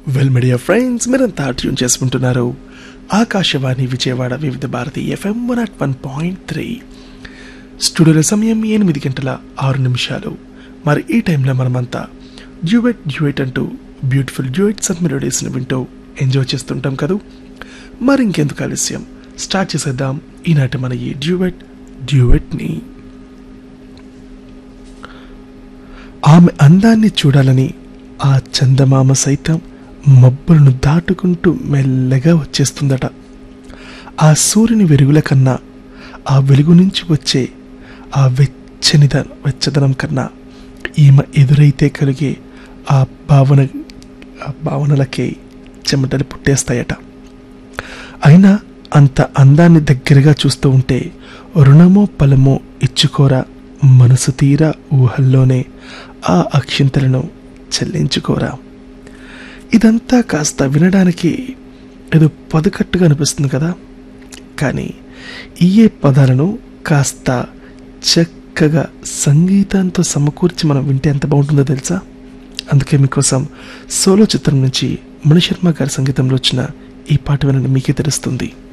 well media friends మీరంతా tune చేసుకుంటున్నారు Akashvani Vijayawada Vividh Bharati FM one at one point three స్టూడియోలో సమయం ఎనిమిది గంటల ఆరు నిమిషాలు మరి ఈ టైంలో మనమంతా డ్యూయెట్ డ్యూయెట్ అంటూ బ్యూటిఫుల్ డ్యూయెట్స్ అండ్ మెలోడీస్ని వింటూ ఎంజాయ్ చేస్తుంటాం కదూ మరి ఇంకెందుకు ఆలస్యం స్టార్ట్ చేసేద్దాం ఈనాటి మన ఈ డ్యూయెట్ డ్యూయెట్ని ఆమె అందాన్ని చూడాలని ఆ చందమామ సైతం మబ్బులను దాటుకుంటూ మెల్లగా వచ్చేస్తుందట ఆ సూర్యుని వెలుగుల కన్నా ఆ వెలుగు నుంచి వచ్చే ఆ వెచ్చనిద వెచ్చదనం కన్నా ఈమె ఎదురైతే కలిగే ఆ భావన ఆ భావనలకే చెమటలు పుట్టేస్తాయట అయినా అంత అందాన్ని దగ్గరగా చూస్తూ ఉంటే రుణమో ఫలమో ఇచ్చుకోరా మనసు తీరా ఊహల్లోనే ఆ అక్షింతలను చెల్లించుకోరా ఇదంతా కాస్త వినడానికి ఏదో పదుకట్టుగా అనిపిస్తుంది కదా కానీ ఈయే పదాలను కాస్త చక్కగా సంగీతంతో సమకూర్చి మనం వింటే ఎంత బాగుంటుందో తెలుసా అందుకే మీకోసం సోలో చిత్రం నుంచి మణిశర్మ గారి సంగీతంలో వచ్చిన ఈ పాట వినని మీకే తెలుస్తుంది